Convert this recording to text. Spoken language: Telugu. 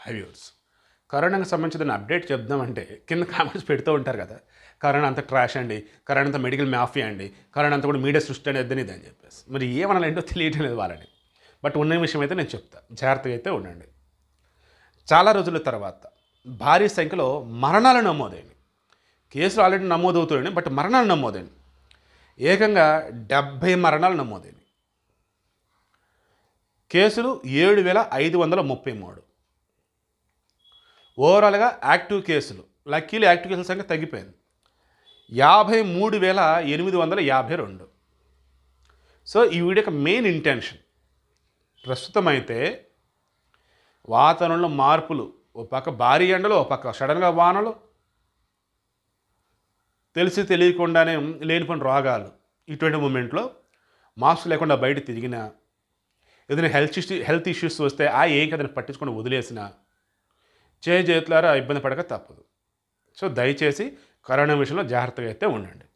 హైవ్యూర్స్ కరోనాకి సంబంధించిన అప్డేట్ చెప్దామంటే కింద కామెంట్స్ పెడుతూ ఉంటారు కదా కరోనా అంతా ట్రాష్ అండి కరోనా అంతా మెడికల్ మాఫియా అండి కరోనా అంతా కూడా మీడియా సృష్టి అనేది ఇది అని చెప్పేసి మరి ఏమనాలంటో తెలియటం లేదు వాళ్ళని బట్ ఉన్న విషయం అయితే నేను చెప్తా జాగ్రత్తగా అయితే ఉండండి చాలా రోజుల తర్వాత భారీ సంఖ్యలో మరణాలు నమోదైనవి కేసులు ఆల్రెడీ నమోదవుతున్నాయి బట్ మరణాలు నమోదైనవి ఏకంగా డెబ్భై మరణాలు నమోదైనవి కేసులు ఏడు వేల ఐదు వందల ముప్పై మూడు ఓవరాల్గా యాక్టివ్ కేసులు లక్కీలు యాక్టివ్ కేసుల సంఖ్య తగ్గిపోయింది యాభై మూడు వేల ఎనిమిది వందల యాభై రెండు సో ఈ వీడియో యొక్క మెయిన్ ఇంటెన్షన్ ప్రస్తుతం అయితే వాతావరణంలో మార్పులు ఓ పక్క భారీ ఎండలు ఓ పక్క సడన్గా వానలు తెలిసి తెలియకుండానే లేనిపోయిన రోగాలు ఇటువంటి మూమెంట్లో మాస్క్ లేకుండా బయట తిరిగినా ఏదైనా హెల్త్ ఇష్యూ హెల్త్ ఇష్యూస్ వస్తే ఆ ఏం కదని పట్టించుకొని వదిలేసిన చేయి చేతులారా ఇబ్బంది పడక తప్పదు సో దయచేసి కరోనా విషయంలో జాగ్రత్తగా అయితే ఉండండి